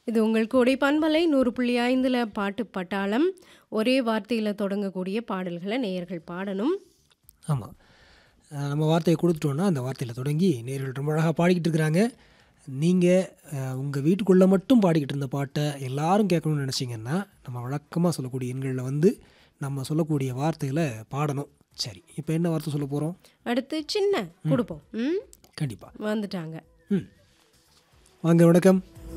இது உங்கள் கோடை பண்பலை நூறு புள்ளி ஐந்தில் பாட்டு பட்டாளம் ஒரே வார்த்தையில் தொடங்கக்கூடிய பாடல்களை நேயர்கள் பாடணும் ஆமாம் நம்ம வார்த்தையை கொடுத்துட்டோன்னா அந்த வார்த்தையில் தொடங்கி நேர்கள் ரொம்ப அழகாக பாடிக்கிட்டு இருக்கிறாங்க நீங்கள் உங்கள் வீட்டுக்குள்ளே மட்டும் பாடிக்கிட்டு இருந்த பாட்டை எல்லாரும் கேட்கணும்னு நினச்சிங்கன்னா நம்ம வழக்கமாக சொல்லக்கூடிய எண்களில் வந்து நம்ம சொல்லக்கூடிய வார்த்தைகளை பாடணும் சரி இப்போ என்ன வார்த்தை சொல்ல போகிறோம் அடுத்து சின்ன கொடுப்போம் ம் கண்டிப்பாக வந்துட்டாங்க ம் வாங்க வணக்கம்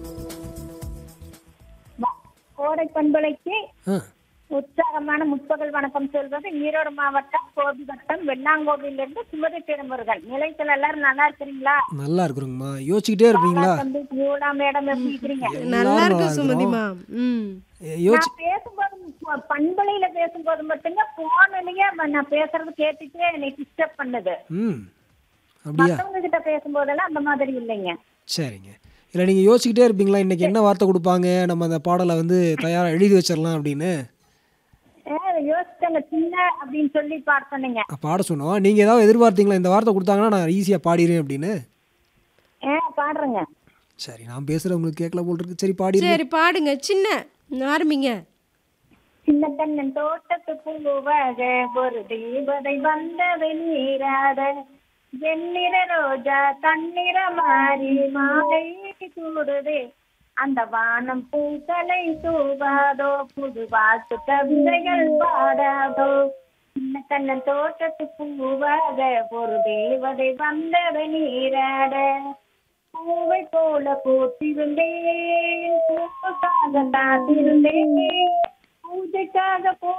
வ- கோடை பண்பலைக்கு ஆ உற்சாகமான முற்பகல் வணக்கம் சொல்வது ஈரோடு மாவட்டம் கோபி வட்டம் வெள்ளாங்கோவிலிருந்து சுமதி திருமுருகன் நிலையத்தில் எல்லாரும் நல்லா இருக்கிறீங்களா நல்லா இருக்கிறோங்கம்மா யோசிச்சுக்கிட்டே இருப்பீங்களா தம்பி யூடா மேடம் எப்படி இருக்கிறீங்க நல்லா எல்லாரும் இருக்கு நல்லா சுமதிமா ம் ஏ, யோசிச்சு நான் பேசும்போது ப- பண்பலையில பேசும்போது மட்டும்தான் போன்லயே நான் பேசுறது கேட்டுட்டே என்னை டிஸ்டர்ப் பண்ணுது ம் அப்படியா மத்தவங்க கிட்ட பேசும்போதெல்லாம் அந்த மாதிரி இல்லைங்க சரிங்க இல்லை நீங்கள் யோசிச்சுக்கிட்டே இருப்பீங்களா இன்றைக்கி என்ன வார்த்தை கொடுப்பாங்க நம்ம அந்த பாடலை வந்து தயாராக எழுதி வச்சிடலாம் அப்படின்னு ஏ, யோசிச்சேங்க சின்ன அப்படின்னு சொல்லி பார்த்தேனுங்க பாட சொன்னோம் நீங்கள் ஏதாவது எதிர்பார்த்தீங்களா இந்த வார்த்தை கொடுத்தாங்கன்னா நான் ஈஸியாக பாடிடுவேன் அப்படின்னு ஏ பாடுறேங்க சரி நான் பேசுகிறேன் உங்களுக்கு கேட்கல போல் இருக்கு சரி பாடிடுவேன் சரி பாடுங்க சின்ன ஆரம்பிங்க சின்ன கண்ணன் தோட்டத்து பூவாக ஒரு தேவதை வந்தது நீராட வெண்ணிற ரோஜா தன்னிற மாறி மாலை சூடுதே அந்த வானம் பூக்களை தூவாதோ புது வாக்கு கவிதைகள் பாடாதோ சின்ன கண்ணன் தோட்டத்து பூவாக ஒரு தேவதை வந்தது நீராட பூவை போல பூத்திருந்தேன் பூவுக்காக காத்திருந்தேன் பூஜைக்காக போ